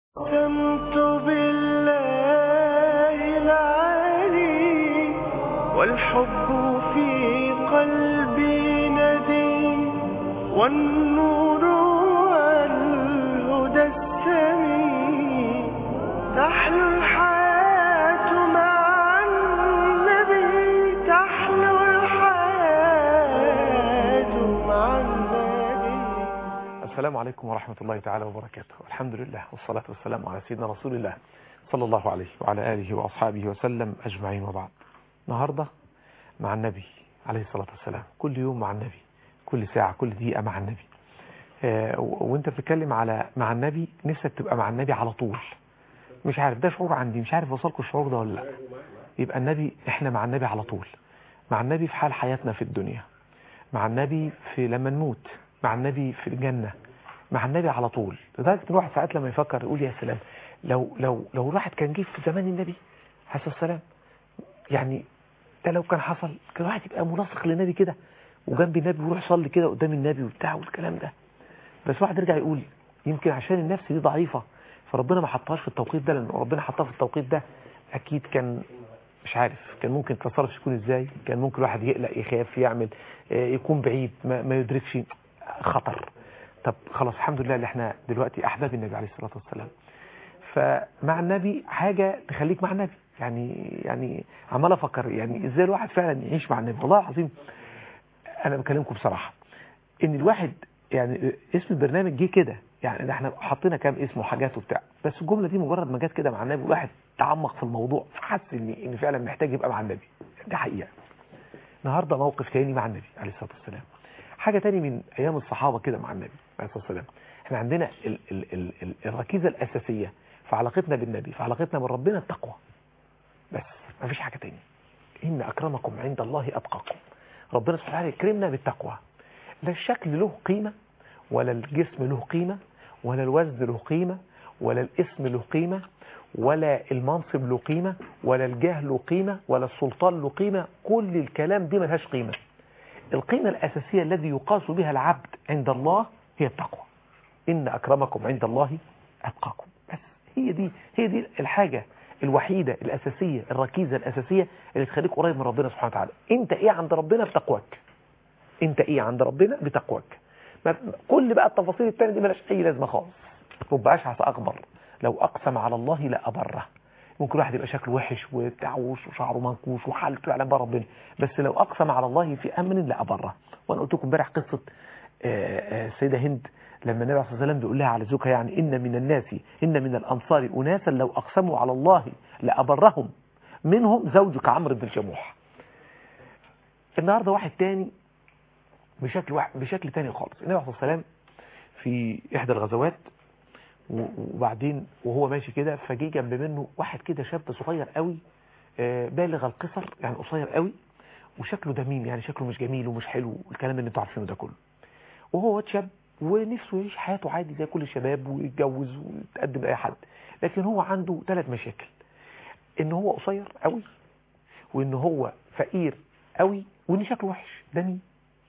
أقسمت بالله العلي والحب في قلبي ندي والنور والهدى السمي تحلو الحياة مع النبي تحلو الحياة مع النبي السلام عليكم ورحمة الله تعالى وبركاته الحمد لله والصلاة والسلام على سيدنا رسول الله صلى الله عليه وعلى آله وأصحابه وسلم أجمعين وبعد النهاردة مع النبي عليه الصلاة والسلام كل يوم مع النبي كل ساعة كل دقيقة مع النبي آه، و- وانت بتتكلم على مع النبي نفسك تبقى مع النبي على طول مش عارف ده شعور عندي مش عارف وصلكم الشعور ده ولا لا يبقى النبي احنا مع النبي على طول مع النبي في حال حياتنا في الدنيا مع النبي في لما نموت مع النبي في الجنة مع النبي على طول لدرجة ان الواحد ساعات لما يفكر يقول يا سلام لو لو لو الواحد كان جه في زمان النبي عليه الصلاة والسلام يعني ده لو كان حصل كان الواحد يبقى ملاصق للنبي كده وجنب النبي ويروح يصلي كده قدام النبي وبتاع والكلام ده بس واحد يرجع يقول يمكن عشان النفس دي ضعيفة فربنا ما حطهاش في التوقيت ده لان ربنا حطها في التوقيت ده اكيد كان مش عارف كان ممكن التصرف يكون ازاي كان ممكن الواحد يقلق يخاف يعمل آه، يكون بعيد ما, ما يدركش خطر طب خلاص الحمد لله اللي احنا دلوقتي احباب النبي عليه الصلاة والسلام فمع النبي حاجة تخليك مع النبي يعني يعني عمال افكر يعني ازاي الواحد فعلا يعيش مع النبي والله العظيم انا بكلمكم بصراحة ان الواحد يعني اسم البرنامج جه كده يعني ده احنا حطينا كام اسم وحاجات وبتاع بس الجملة دي مجرد ما جت كده مع النبي الواحد تعمق في الموضوع فحس ان ان فعلا محتاج يبقى مع النبي دي حقيقة النهارده موقف تاني مع النبي عليه الصلاة والسلام حاجة تاني من ايام الصحابة كده مع النبي عليه الصلاة والسلام احنا عندنا ال ال ال ال الركيزة الاساسية في علاقتنا بالنبي في علاقتنا بربنا التقوى بس ما فيش حاجة تاني إن أكرمكم عند الله أتقاكم ربنا سبحانه وتعالى يكرمنا بالتقوى لا الشكل له قيمة ولا الجسم له قيمة ولا الوزن له قيمة ولا الاسم له قيمة ولا المنصب له قيمة ولا الجاه له قيمة ولا السلطان له قيمة كل الكلام دي ملهاش قيمة القيمة الأساسية الذي يقاس بها العبد عند الله هي التقوى إن أكرمكم عند الله أتقاكم بس هي دي هي دي الحاجة الوحيدة الأساسية الركيزة الأساسية اللي تخليك قريب من ربنا سبحانه وتعالى أنت إيه عند ربنا بتقواك أنت إيه عند ربنا بتقواك ما- كل بقى التفاصيل التانية دي ملاش أي لازمة خالص رب أشعث أكبر لو أقسم على الله لأبره ممكن واحد يبقى شكله وحش وبتعوش وشعره منكوش وحالته يعلم بقى ربنا بس لو أقسم على الله في أمن لأبره وأنا قلت لكم امبارح قصة آه، آه، السيدة هند لما النبي عليه الصلاة والسلام بيقول لها على زوجها يعني إن من الناس إن من الأنصار أناسا لو أقسموا على الله لأبرهم منهم زوجك عمرو بن الجموح النهاردة واحد تاني بشكل واحد بشكل تاني خالص النبي عليه الصلاة والسلام في إحدى الغزوات و- وبعدين وهو ماشي كده فجي جنب منه واحد كده شاب صغير قوي آه، بالغ القصر يعني قصير قوي وشكله دميم يعني شكله مش جميل ومش حلو الكلام اللي انتوا عارفينه ده كله وهو واد شاب ونفسه يعيش حياته عادي زي كل الشباب ويتجوز ويتقدم لاي حد لكن هو عنده ثلاث مشاكل ان هو قصير قوي وان هو فقير قوي وان شكله وحش دميم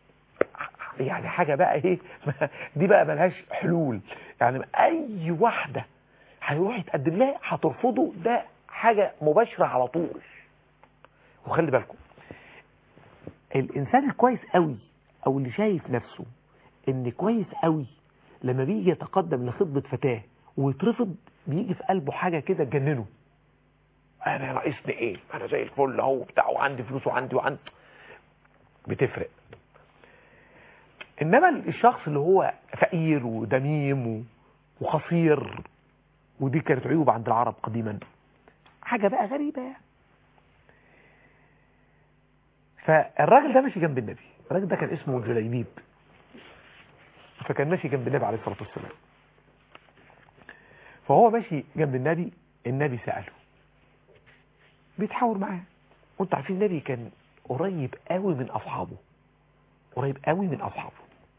يعني حاجة بقى ايه دي بقى ملهاش حلول يعني اي واحدة هيروح يتقدم لها هترفضه ده حاجة مباشرة على طول وخلي بالكم الانسان الكويس قوي او اللي شايف نفسه ان كويس قوي لما بيجي يتقدم لخطبة فتاة ويترفض بيجي في قلبه حاجة كده تجننه انا ناقصني ايه انا زي الفل اهو بتاع وعندي فلوس وعندي وعندي بتفرق انما الشخص اللي هو فقير ودميم و- وقصير ودي كانت عيوب عند العرب قديما حاجة بقى غريبة يعني فالراجل ده ماشي جنب النبي الراجل ده كان اسمه جليبيب فكان ماشي جنب النبي عليه الصلاة والسلام فهو ماشي جنب النبي النبي سأله بيتحاور معاه وانتوا عارفين النبي كان قريب قوي من أصحابه قريب قوي من أصحابه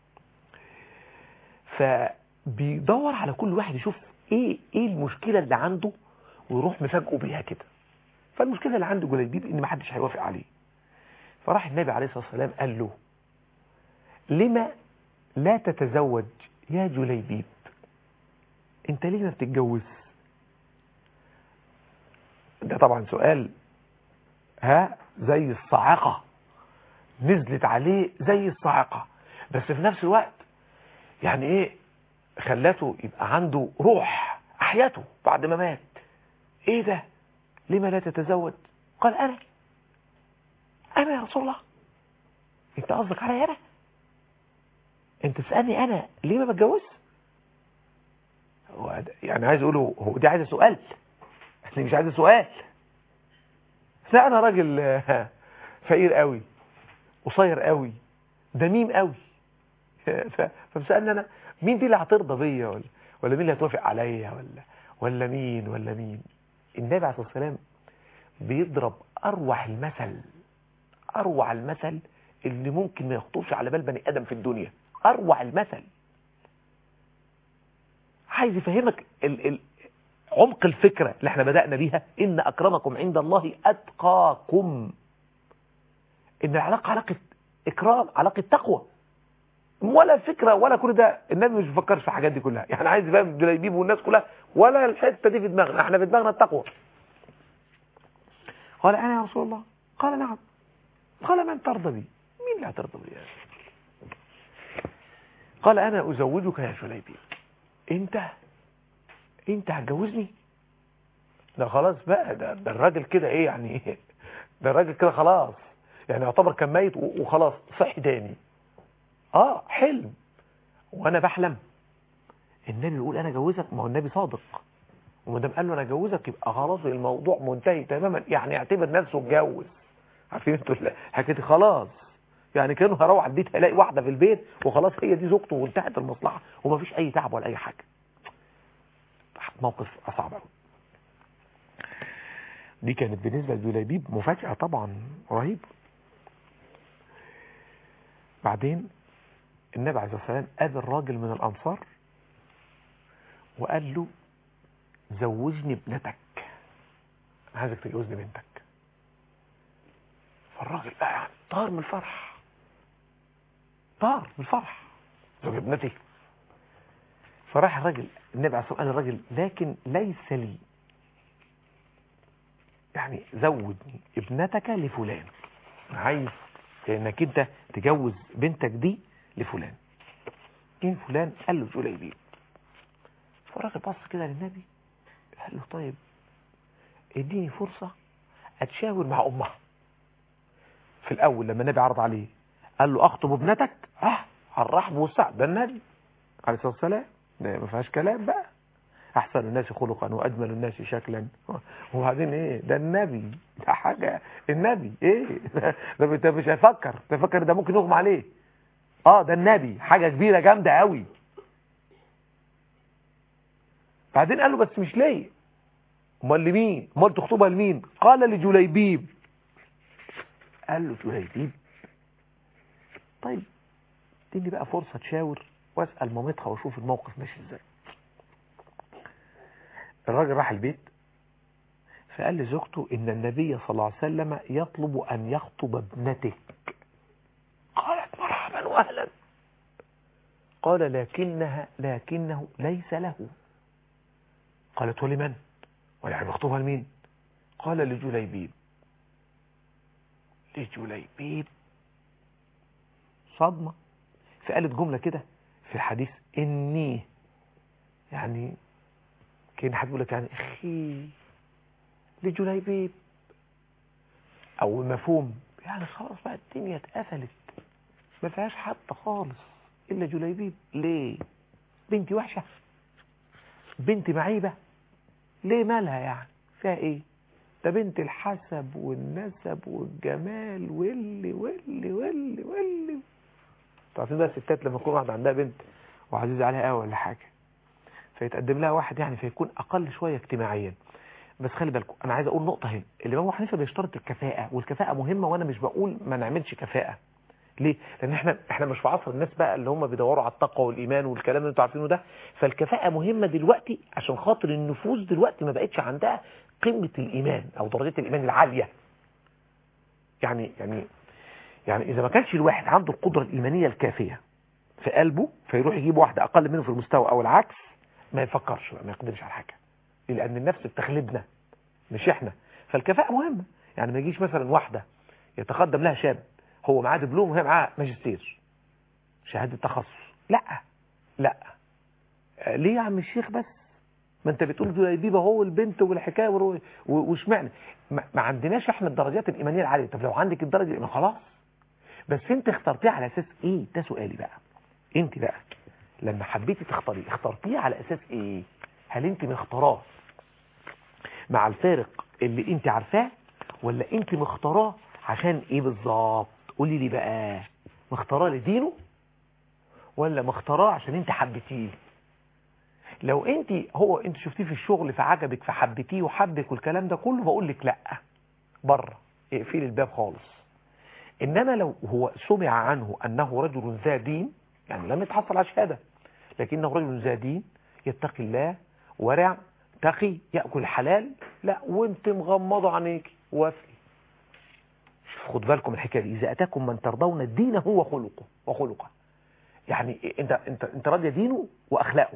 فبيدور على كل واحد يشوف ايه ايه المشكلة اللي عنده ويروح مفاجئه بيها كده فالمشكلة اللي عنده جليبيب ان محدش هيوافق عليه فراح النبي عليه الصلاة والسلام قال له لما لا تتزوج يا جليبيب انت ليه ما بتتجوز ده طبعا سؤال ها زي الصاعقة نزلت عليه زي الصاعقة بس في نفس الوقت يعني ايه خلاته يبقى عنده روح احياته بعد ما مات ايه ده لما لا تتزوج قال انا انا يا رسول الله انت قصدك عليا انا انت تسالني انا ليه ما بتجوز هو ده- يعني عايز اقوله هو دي عايزه سؤال احنا مش عايزه سؤال لا انا راجل آه، فقير قوي قصير قوي دميم قوي ف- فبسالني انا مين دي اللي هترضى بيا ولا ولا مين اللي هتوافق عليا ولا ولا مين ولا مين النبي عليه الصلاه والسلام بيضرب اروع المثل اروع المثل اللي ممكن ما يخطرش على بال بني ادم في الدنيا اروع المثل عايز يفهمك ال ال عمق الفكرة اللي احنا بدأنا بيها إن أكرمكم عند الله أتقاكم إن العلاقة علاقة إكرام علاقة تقوى ولا فكرة ولا كل ده النبي مش بيفكرش في الحاجات دي كلها يعني عايز يفهم جليبيب والناس كلها ولا الحتة دي في دماغنا احنا في دماغنا التقوى قال أنا يا رسول الله قال نعم قال من ترضى بي مين اللي هترضى بي يعني؟ قال أنا أزوجك يا جليبيب انت انت هتجوزني ده خلاص بقى ده, ده الراجل كده ايه يعني ايه ده الراجل كده خلاص يعني يعتبر كان ميت و- وخلاص صحي تاني اه حلم وانا بحلم النبي يقول انا جوزك ما هو النبي صادق وما دام قال له انا جوزك يبقى خلاص الموضوع منتهي تماما يعني اعتبر نفسه اتجوز عارفين انتوا الحكايه دي خلاص يعني كانوا هروح البيت هلاقي واحده في البيت وخلاص هي دي زوجته وانتهت المصلحه ومفيش اي تعب ولا اي حاجه موقف صعب قوي دي كانت بالنسبة لجليبيب مفاجأة طبعا رهيبة بعدين النبي عليه الصلاة والسلام قابل راجل من الأنصار وقال له زوجني ابنتك أنا عايزك تجوزني بنتك فالراجل بقى يعني طار من الفرح طار من الفرح زوج ابنتي فراح الراجل النبي عليه الصلاة والسلام قال الراجل لكن ليس لي يعني زودني ابنتك لفلان عايز انك انت تجوز بنتك دي لفلان مين فلان قال له جليبيب فالراجل بص كده للنبي قال له طيب اديني فرصة اتشاور مع امها في الاول لما النبي عرض عليه قال له اخطب ابنتك اه على الرحب والسعد ده النبي عليه الصلاة والسلام ده ما فيهاش كلام بقى احسن الناس خلقا واجمل الناس شكلا وبعدين ايه ده النبي ده حاجه النبي ايه ده انت مش هيفكر تفكر ده ممكن يغمى عليه اه ده النبي حاجه كبيره جامده قوي بعدين قال له بس مش ليا امال لمين امال تخطبها لمين قال لجليبيب قال له جليبيب طيب اديني بقى فرصه تشاور واسال مامتها واشوف الموقف ماشي ازاي الراجل راح البيت فقال لزوجته ان النبي صلى الله عليه وسلم يطلب ان يخطب ابنتك قالت مرحبا واهلا قال لكنها لكنه ليس له قالت ولمن ويعني يخطبها لمين قال لجليبيب لجليبيب صدمة فقالت جملة كده في الحديث إني يعني كان حد يقول لك يعني اخي لجليبيب او مفهوم يعني خلاص بقى الدنيا اتقفلت ما فيهاش حد خالص الا جليبيب ليه بنتي وحشه بنتي معيبه ليه مالها يعني فيها ايه ده بنت الحسب والنسب والجمال واللي واللي واللي واللي تعرفين بقى الستات لما يكون واحده عندها بنت وعزيزه عليها قوي ولا حاجه فيتقدم لها واحد يعني فيكون اقل شويه اجتماعيا بس خلي بالكم انا عايز اقول نقطه هنا الامام ابو حنيفه بيشترط الكفاءه والكفاءه مهمه وانا مش بقول ما نعملش كفاءه ليه لان احنا احنا مش في عصر الناس بقى اللي هم بيدوروا على التقوى والايمان والكلام اللي انتوا عارفينه ده فالكفاءه مهمه دلوقتي عشان خاطر النفوس دلوقتي ما بقتش عندها قمه الايمان او درجه الايمان العاليه يعني يعني يعني اذا ما كانش الواحد عنده القدره الايمانيه الكافيه في قلبه فيروح يجيب واحده اقل منه في المستوى او العكس ما يفكرش بقى ما يقدرش على حاجه لان النفس بتغلبنا مش احنا فالكفاءة مهمة يعني ما يجيش مثلا واحدة يتقدم لها شاب هو معاه دبلوم وهي معاه ماجستير شهادة تخصص لا لا آه، ليه يا عم الشيخ بس ما انت بتقول دول بيبقى هو البنت والحكايه ورو- و- واشمعنى ما ما عندناش احنا الدرجات الايمانيه العاليه طب لو عندك الدرجه الإيمانية خلاص بس انت اخترتيها على اساس ايه ده سؤالي بقى انت بقى لما حبيتي تختاري اخترتيه على اساس ايه هل انت مختاراه مع الفارق اللي انت عارفاه ولا انت مختاراه عشان ايه بالظبط قولي لي بقى مختاراه لدينه ولا مختاراه عشان انت حبيتيه لو انت هو انت شفتيه في الشغل فعجبك فحبيتيه وحبك والكلام ده كله بقول لك لا بره اقفلي الباب خالص انما لو هو سمع عنه انه رجل ذا دين يعني لم يتحصل على شهاده لكنه رجل ذا دين يتقي الله ورع تقي ياكل حلال لا وانت مغمضه عينيك وافقي شوف خد بالكم الحكايه دي اذا اتاكم من ترضون دينه وخلقه وخلقه يعني انت انت انت راضيه دينه واخلاقه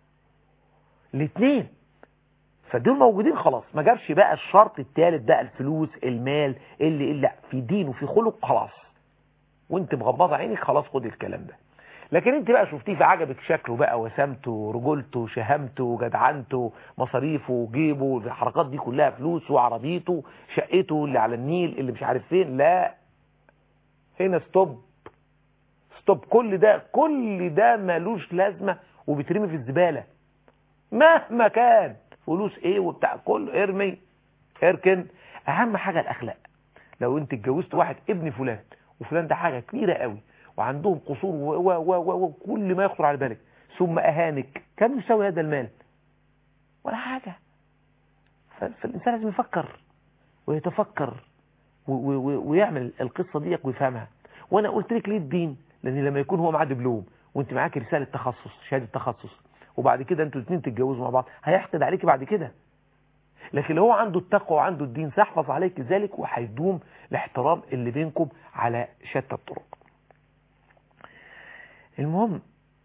الاثنين فدول موجودين خلاص ما جابش بقى الشرط الثالث بقى الفلوس المال اللي اللي لا في دين وفي خلق خلاص وانت مغمضه عينك خلاص خد الكلام ده لكن انت بقى شفتيه فعجبك شكله بقى وسامته رجولته شهامته جدعنته مصاريفه جيبه الحركات دي كلها فلوس وعربيته شقته اللي على النيل اللي مش عارف فين لا هنا ستوب ستوب كل ده كل ده ملوش لازمه وبيترمي في الزباله مهما كان فلوس ايه وبتاع كله ارمي اركن اهم حاجه الاخلاق لو انت اتجوزت واحد ابن فلان وفلان ده حاجه كبيره قوي وعندهم قصور و- و- و- و- وكل ما يخطر على بالك ثم اهانك كم يساوي هذا المال ولا حاجه ف- فالانسان لازم يفكر ويتفكر و- و- و- ويعمل القصه دي ويفهمها وانا قلت لك ليه الدين لان لما يكون هو معاه دبلوم وانت معاك رساله تخصص شهاده تخصص وبعد كده انتوا الاثنين تتجوزوا مع بعض هيحقد عليكي بعد كده لكن لو هو عنده التقوى وعنده الدين سيحفظ عليك ذلك وهيدوم الاحترام اللي بينكم على شتى الطرق المهم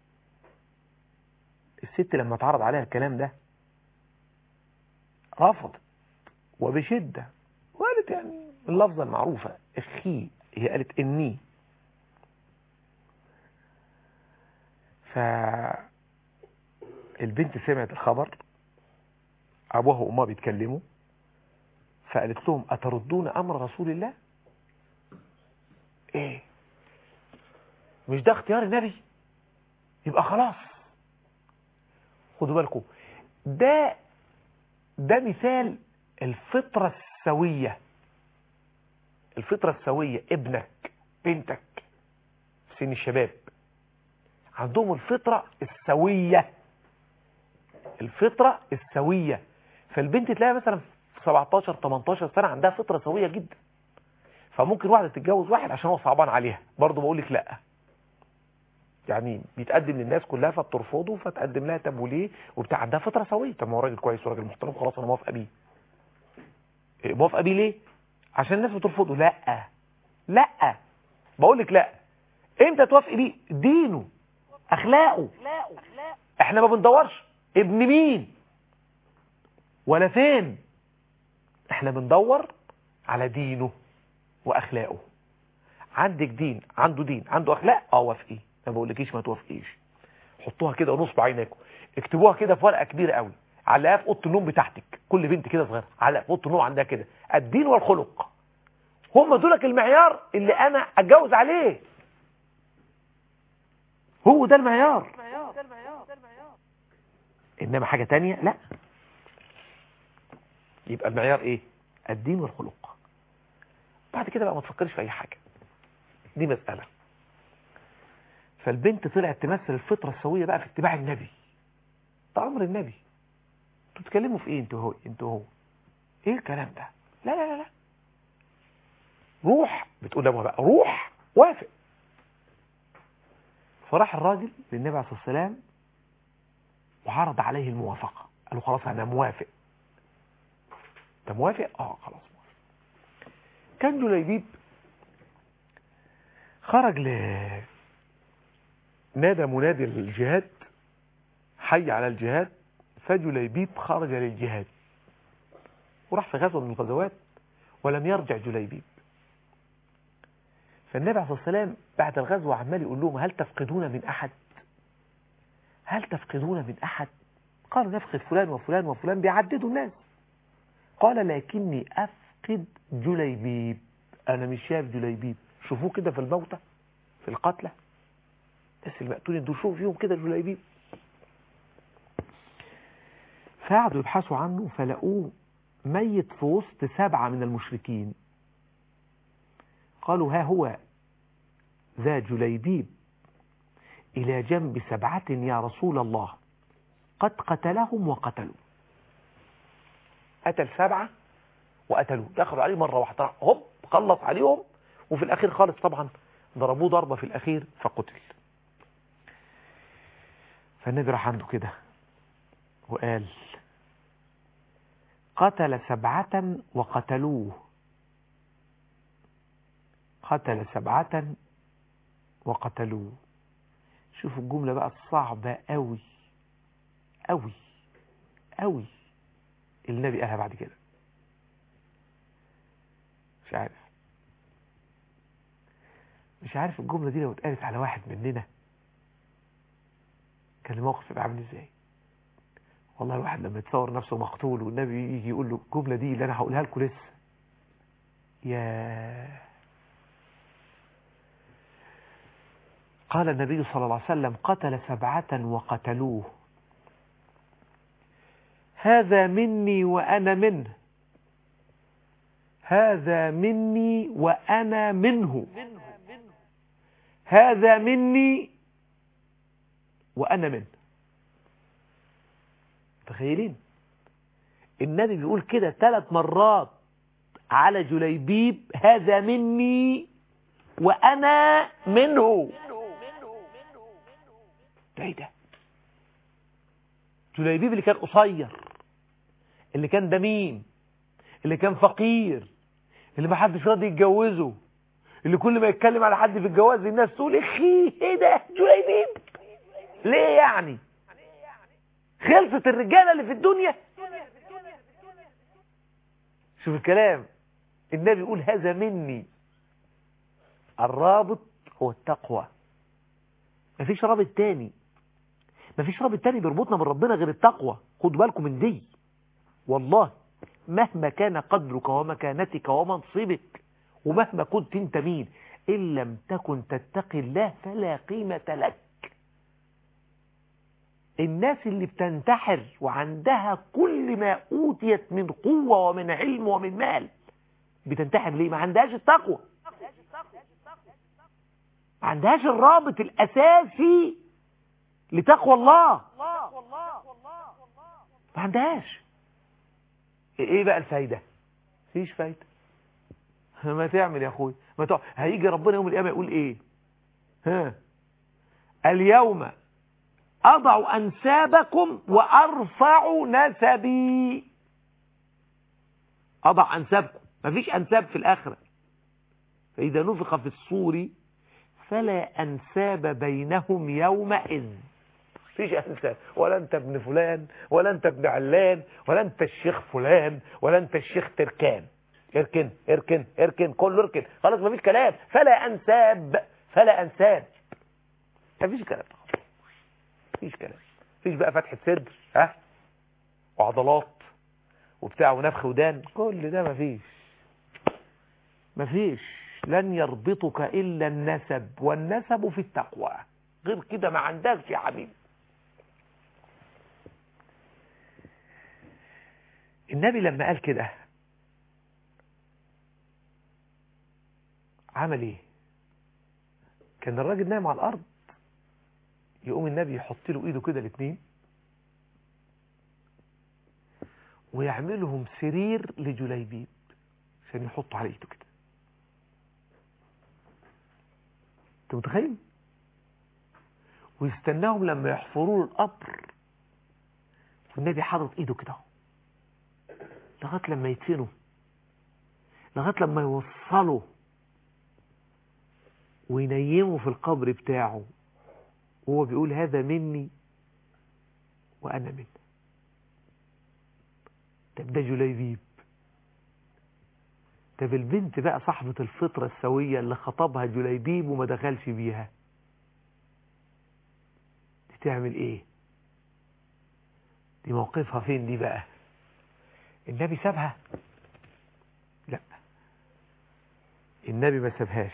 الست لما اتعرض عليها الكلام ده رفضت وبشدة وقالت يعني اللفظة المعروفة اخي هي قالت اني فالبنت سمعت الخبر ابوها وامها بيتكلموا فقالت لهم اتردون امر رسول الله ايه مش ده اختيار النبي يبقى خلاص خدوا بالكم ده ده مثال الفطرة السوية الفطرة السوية ابنك بنتك في سن الشباب عندهم الفطرة السوية الفطرة السوية فالبنت تلاقيها مثلا في 17 18 سنة عندها فطرة سوية جدا فممكن واحدة تتجوز واحد عشان هو صعبان عليها برضه بقول لك لا يعني بيتقدم للناس كلها فبترفضه فتقدم لها طب وليه وبتاع عندها فطره سويه طب ما هو راجل كويس وراجل محترم خلاص انا موافقه بيه إيه، موافقه بيه ليه عشان الناس بترفضه لا لا بقول لك لا امتى توافقي بيه دينه اخلاقه احنا ما بندورش ابن مين ولا فين احنا بندور على دينه واخلاقه عندك دين عنده دين عنده اخلاق اه وافقي ما بقولكيش ما توافقيش حطوها كده ونصب عيناكم اكتبوها كده في ورقه كبيره قوي علقها في اوضه النوم بتاعتك كل بنت كده صغيره علق في اوضه النوم عندها كده الدين والخلق هم دولك المعيار اللي انا اتجوز عليه هو ده المعيار انما حاجه تانية لا يبقى المعيار ايه الدين والخلق بعد كده بقى ما تفكرش في اي حاجه دي مساله فالبنت طلعت تمثل الفطره السويه بقى في اتباع النبي ده امر النبي انتوا بتتكلموا في ايه انتوا هو انتوا هو ايه الكلام ده لا لا لا لا روح بتقول لابوها بقى روح وافق فراح الراجل للنبي عليه الصلاه والسلام وعرض عليه الموافقه قال له خلاص انا موافق انت موافق اه خلاص موافق كان جليبيب خرج ل نادى منادي الجهاد حي على الجهاد فجليبيب خرج للجهاد وراح في غزوة من الغزوات ولم يرجع جليبيب فالنبي عليه الصلاة والسلام بعد الغزوة عمال يقول لهم هل تفقدون من أحد هل تفقدون من أحد قالوا نفقد فلان وفلان وفلان بيعددوا الناس قال لكني أفقد جليبيب أنا مش شايف جليبيب شوفوه كده في الموتى في القتلى الناس المقتولين دول شوفوا فيهم كده جليبيب فقعدوا يبحثوا عنه فلقوه ميت في وسط سبعة من المشركين قالوا ها هو ذا جليبيب إلى جنب سبعة يا رسول الله قد قتلهم وقتلوا قتل سبعة وقتلوه دخلوا عليه مرة واحدة هوب خلص عليهم وفي الأخير خالص طبعا ضربوه ضربة في الأخير فقتل فالنبي راح عنده كده وقال قتل سبعة وقتلوه قتل سبعة وقتلوه شوفوا الجملة بقى الصعبة قوي قوي قوي النبي قالها بعد كده مش عارف مش عارف الجملة دي لو اتقالت على واحد مننا كان الموقف يبقى عامل ازاي والله الواحد لما يتصور نفسه مقتول والنبي يجي يقول له الجملة دي اللي انا هقولها لكم لسه يا قال النبي صلى الله عليه وسلم قتل سبعة وقتلوه هذا مني وأنا منه هذا مني وأنا منه هذا مني وأنا منه تخيلين النبي بيقول كده ثلاث مرات على جليبيب هذا مني وأنا منه ده ايه ده جليبيب اللي كان قصير اللي كان دميم اللي كان فقير اللي ما حدش راضي يتجوزه اللي كل ما يتكلم على حد في الجواز الناس تقول اخي ايه ده جليبيب ليه يعني خلصت الرجاله اللي في الدنيا شوف الكلام النبي يقول هذا مني الرابط هو التقوى مفيش رابط تاني مفيش رابط تاني بيربطنا من ربنا غير التقوى خدوا بالكم من دي والله مهما كان قدرك ومكانتك ومنصبك ومهما كنت انت مين ان لم تكن تتقي الله فلا قيمة لك الناس اللي بتنتحر وعندها كل ما اوتيت من قوة ومن علم ومن مال بتنتحر ليه ما عندهاش التقوى ما عندهاش الرابط الاساسي لتقوى الله ما عندهاش ايه بقى الفايدة فيش فايدة ما تعمل يا اخوي ما تع... هيجي ربنا يوم القيامة يقول ايه ها اليوم اضع انسابكم وارفع نسبي اضع انسابكم مفيش انساب في الاخرة فاذا نفخ في الصور فلا انساب بينهم يومئذ مفيش انساب ولا انت ابن فلان ولا انت ابن علان ولا انت الشيخ فلان ولا انت الشيخ تركان اركن اركن اركن كله اركن خلاص مفيش كلام فلا انساب فلا انساب مفيش كلام مفيش كلام مفيش بقى فتحة صدر ها وعضلات وبتاع ونفخ ودان كل ده مفيش مفيش لن يربطك الا النسب والنسب في التقوى غير كده ما عندكش يا حبيبي النبي لما قال كده عمل ايه كان الراجل نايم على الارض يقوم النبي يحط له ايده كده الاثنين ويعملهم سرير لجليبيب عشان يحط على ايده كده انت متخيل ويستناهم لما يحفروا له القبر والنبي حاطط ايده كده لغايه لما يدفنوا لغايه لما يوصلوا وينيموا في القبر بتاعه وهو بيقول هذا مني وانا منه طب ده جليبيب طب البنت بقى صاحبة الفطرة السوية اللي خطبها جليبيب وما دخلش بيها دي تعمل ايه دي موقفها فين دي بقى النبي سابها لا النبي ما سابهاش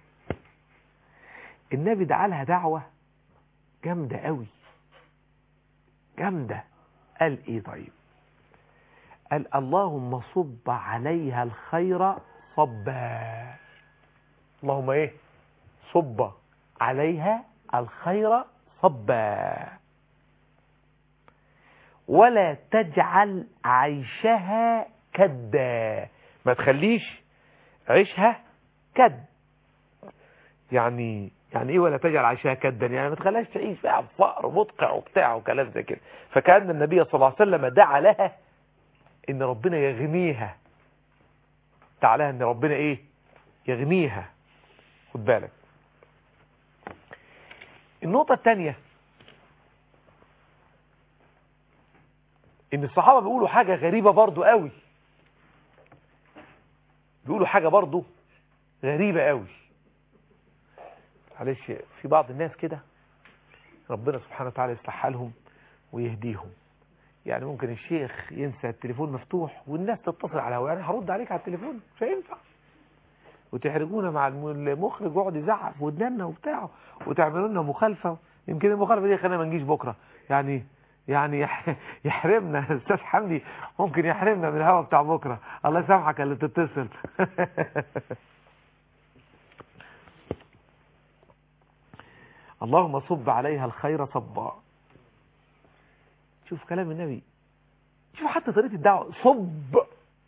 النبي دعا لها دعوة جامدة قوي جامدة قال ايه طيب قال اللهم صب عليها الخير صبا اللهم ايه صب عليها الخير صبا ولا تجعل عيشها كدا ما تخليش عيشها كد يعني يعني ايه ولا تجعل عيشها كدا يعني ما تخليهاش تعيش بقى فقر مدقع وبتاع وكلام زي كده فكان النبي صلى الله عليه وسلم دعا لها ان ربنا يغنيها دعا لها ان ربنا ايه يغنيها خد بالك النقطة الثانية ان الصحابة بيقولوا حاجة غريبة برضو قوي بيقولوا حاجة برضو غريبة قوي معلش في بعض الناس كده ربنا سبحانه وتعالى يصلح حالهم ويهديهم يعني ممكن الشيخ ينسى التليفون مفتوح والناس تتصل على هو يعني هرد عليك على التليفون مش هينفع وتحرجونا مع المخرج يقعد يزعق في ودنا وبتاع وتعملوا لنا مخالفه يمكن المخالفه دي خلينا ما نجيش بكره يعني يعني يح- يحرمنا استاذ حمدي ممكن يحرمنا من الهوا بتاع بكره الله يسامحك اللي تتصل اللهم صب عليها الخير صبا شوف كلام النبي شوف حتى طريقه الدعوه صب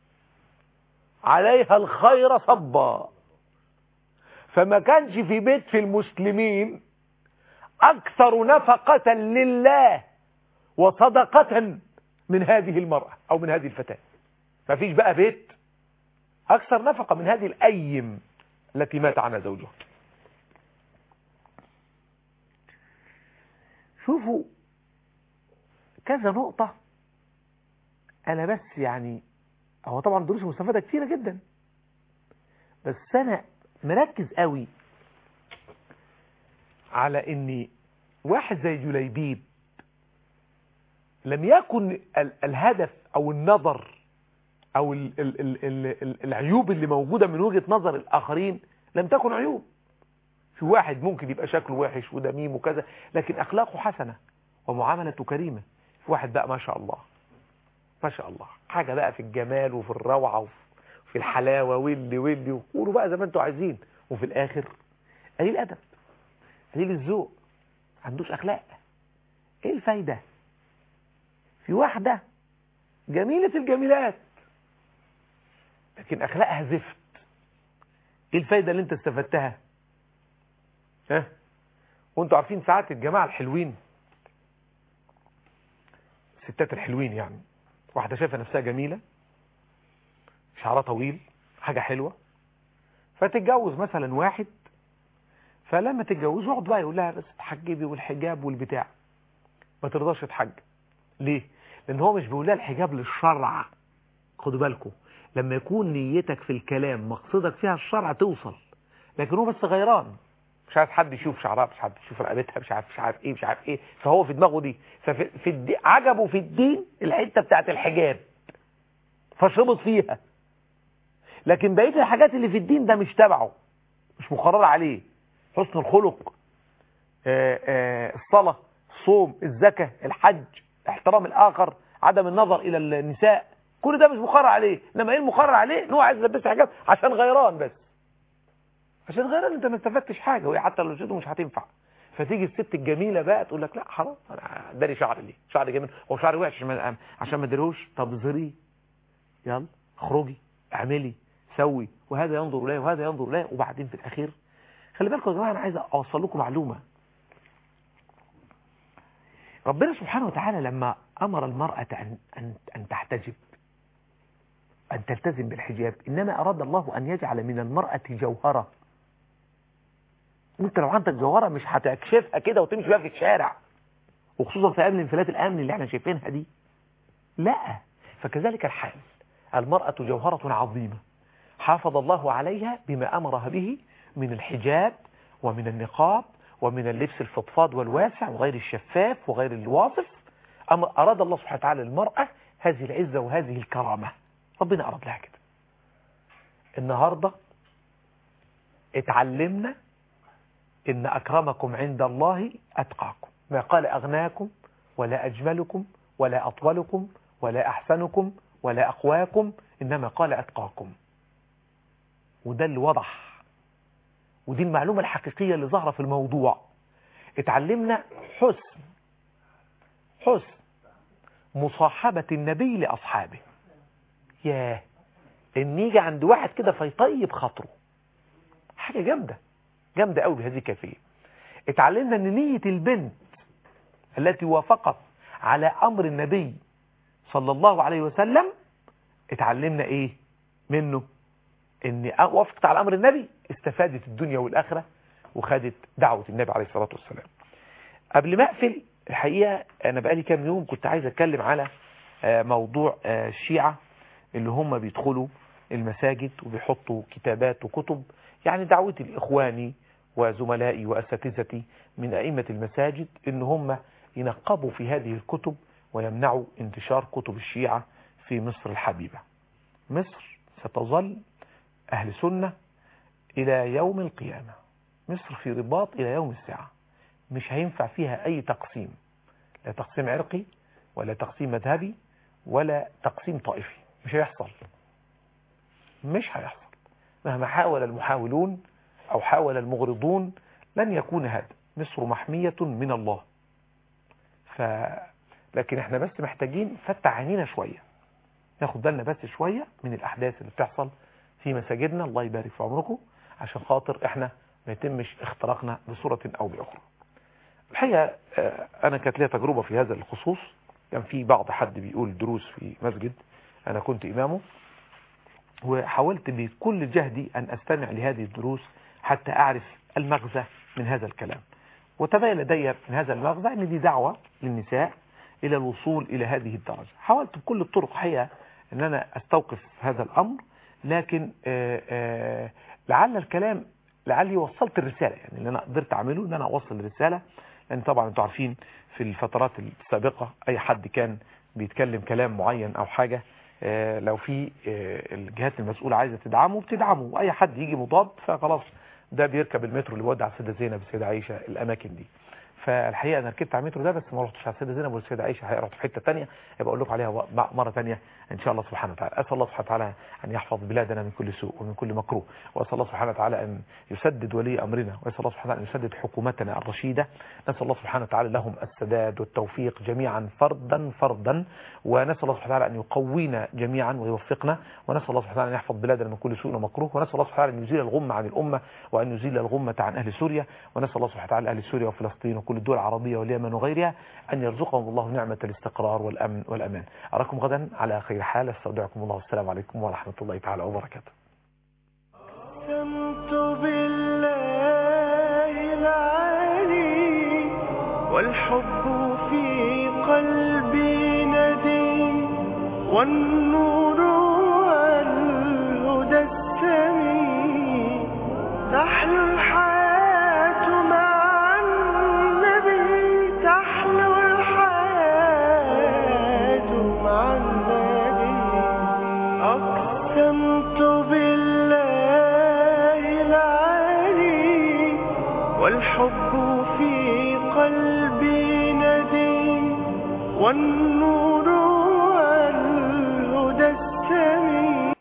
عليها الخير صبا فما كانش في بيت في المسلمين أكثر نفقة لله وصدقة من هذه المرأة أو من هذه الفتاة ما فيش بقى بيت أكثر نفقة من هذه الأيم التي مات عنها زوجها شوفوا كذا نقطة أنا بس يعني هو طبعا دروس مستفادة كتيرة جدا بس أنا مركز قوي على إني واحد زي جليبيب لم يكن ال الهدف أو النظر أو ال ال ال ال ال العيوب اللي موجودة من وجهة نظر الآخرين لم تكن عيوب في واحد ممكن يبقى شكله وحش ودميم وكذا لكن أخلاقه حسنة ومعاملته كريمة في واحد بقى ما شاء الله ما شاء الله حاجة بقى في الجمال وفي الروعة وفي الحلاوة واللي واللي وقولوا بقى زي ما انتوا عايزين وفي الآخر قليل أدب قليل الذوق عندوش أخلاق ايه الفايدة في واحدة جميلة الجميلات لكن أخلاقها زفت ايه الفايدة اللي انت استفدتها ها وانتوا عارفين ساعات الجماعة الحلوين الستات الحلوين يعني واحدة شايفة نفسها جميلة شعرها طويل حاجة حلوة فتتجوز مثلا واحد فلما تتجوز يقعد بقى يقول لها بس تحجبي والحجاب والبتاع ما ترضاش تتحجب ليه لان هو مش بيقول لها الحجاب للشرع خدوا بالكم لما يكون نيتك في الكلام مقصدك فيها الشرع توصل لكن هو بس غيران مش عايز حد يشوف شعرها مش عارف يشوف رقبتها مش عارف مش عارف ايه مش عارف ايه فهو في دماغه دي ففي في الدي عجبه في الدين الحته بتاعت الحجاب فشبط فيها لكن بقيه الحاجات اللي في الدين ده مش تبعه مش مقرر عليه حسن الخلق آآ آآ الصلاه الصوم الزكاه الحج احترام الاخر عدم النظر الى النساء كل ده مش مقرر عليه انما ايه المقرر عليه ان هو عايز يلبسها حجاب عشان غيران بس عشان غيران انت ما استفدتش حاجه وهي حتى لو شفته مش هتنفع فتيجي الست الجميله بقى تقول لك لا حرام انا داري شعري ليه شعري جميل هو شعري وحش عشان ما- عشان ما اديرهوش طب ظهريه يلا اخرجي اعملي سوي وهذا ينظر اليه وهذا ينظر اليه وبعدين في الاخير خلي بالكم يا جماعه انا عايز اوصل لكم معلومه ربنا سبحانه وتعالى لما امر المراه ان ان ان تحتجب ان تلتزم بالحجاب انما اراد الله ان يجعل من المراه جوهره انت لو عندك جوهره مش هتكشفها كده وتمشي بيها في الشارع وخصوصا في امن انفلات الامن اللي احنا شايفينها دي لا فكذلك الحال المراه جوهره عظيمه حافظ الله عليها بما أمرها به من الحجاب ومن النقاب ومن اللبس الفضفاض والواسع وغير الشفاف وغير الواصف أما أراد الله سبحانه وتعالى للمرأة هذه العزة وهذه الكرامة ربنا أراد لها كده النهاردة اتعلمنا إن أكرمكم عند الله أتقاكم ما قال أغناكم ولا أجملكم ولا أطولكم ولا أحسنكم ولا أقواكم إنما قال أتقاكم وده اللي وضح ودي المعلومة الحقيقية اللي ظاهرة في الموضوع اتعلمنا حسن حسن مصاحبة النبي لأصحابه ياه ان يجي عند واحد كده فيطيب خاطره حاجة جامدة جامدة قوي بهذه الكيفية اتعلمنا ان نية البنت التي وافقت على امر النبي صلى الله عليه وسلم اتعلمنا ايه منه ان وافقت على امر النبي استفادت الدنيا والاخرة وخدت دعوة النبي عليه الصلاة والسلام قبل ما اقفل الحقيقة انا بقالي كام يوم كنت عايز اتكلم على موضوع الشيعة اللي هم بيدخلوا المساجد وبيحطوا كتابات وكتب يعني دعوتي لإخواني وزملائي وأساتذتي من أئمة المساجد إن هم ينقبوا في هذه الكتب ويمنعوا انتشار كتب الشيعة في مصر الحبيبة مصر ستظل أهل سنة إلى يوم القيامة مصر في رباط إلى يوم الساعة مش هينفع فيها أي تقسيم لا تقسيم عرقي ولا تقسيم مذهبي ولا تقسيم طائفي مش هيحصل مش هيحصل مهما حاول المحاولون أو حاول المغرضون لن يكون هذا مصر محمية من الله ف... لكن احنا بس محتاجين فتح عينينا شوية ناخد بالنا بس شوية من الأحداث اللي بتحصل في مساجدنا الله يبارك في عمركم عشان خاطر احنا ما يتمش اختراقنا بصورة أو بأخرى الحقيقة أنا كانت لي تجربة في هذا الخصوص كان في بعض حد بيقول دروس في مسجد أنا كنت إمامه وحاولت بكل جهدي أن أستمع لهذه الدروس حتى أعرف المغزى من هذا الكلام وتبين لدي من هذا المغزى أن دي دعوة للنساء إلى الوصول إلى هذه الدرجة حاولت بكل الطرق حقيقة أن أنا أستوقف هذا الأمر لكن آآ آآ لعل الكلام لعلي وصلت الرسالة يعني اللي أنا قدرت أعمله أن أنا أوصل الرسالة لأن طبعا أنتم عارفين في الفترات السابقة أي حد كان بيتكلم كلام معين أو حاجة لو في الجهات المسؤولة عايزة تدعمه بتدعمه وأي حد يجي مضاد فخلاص ده بيركب المترو اللي بيودع السيدة زينب السيدة عائشة الأماكن دي فالحقيقة أنا ركبت على المترو ده بس ما رحتش على السيدة زينب والسيدة عائشة رحت في حتة تانية يبقى أقول لكم عليها مرة تانية إن شاء الله سبحانه وتعالى أسأل الله سبحانه وتعالى أن يحفظ بلادنا من كل سوء ومن كل مكروه وأسأل الله سبحانه وتعالى أن يسدد ولي أمرنا وأسأل الله سبحانه وتعالى أن يسدد حكومتنا الرشيدة نسأل الله سبحانه وتعالى لهم السداد والتوفيق جميعا فردا فردا ونسأل الله سبحانه وتعالى أن يقوينا جميعا ويوفقنا ونسأل الله سبحانه وتعالى أن يحفظ بلادنا من كل سوء ومكروه ونسأل الله سبحانه وتعالى أن يزيل الغمة عن الأمة وأن يزيل الغمة عن أهل سوريا ونسأل الله سبحانه وتعالى أهل سوريا وفلسطين وكل الدول العربية واليمن وغيرها أن يرزقهم الله نعمة الاستقرار والأمن والأمان أراكم غدا على خير حال استودعكم الله والسلام عليكم ورحمة الله تعالى وبركاته أقسمت بالله العلي والحب في قلبي ندي والنور والهدى السمي تحلو الحياة مع النبي تحلو الحياة مع النبي أقسمت بالله العلي والحب في قلبي ندي والنور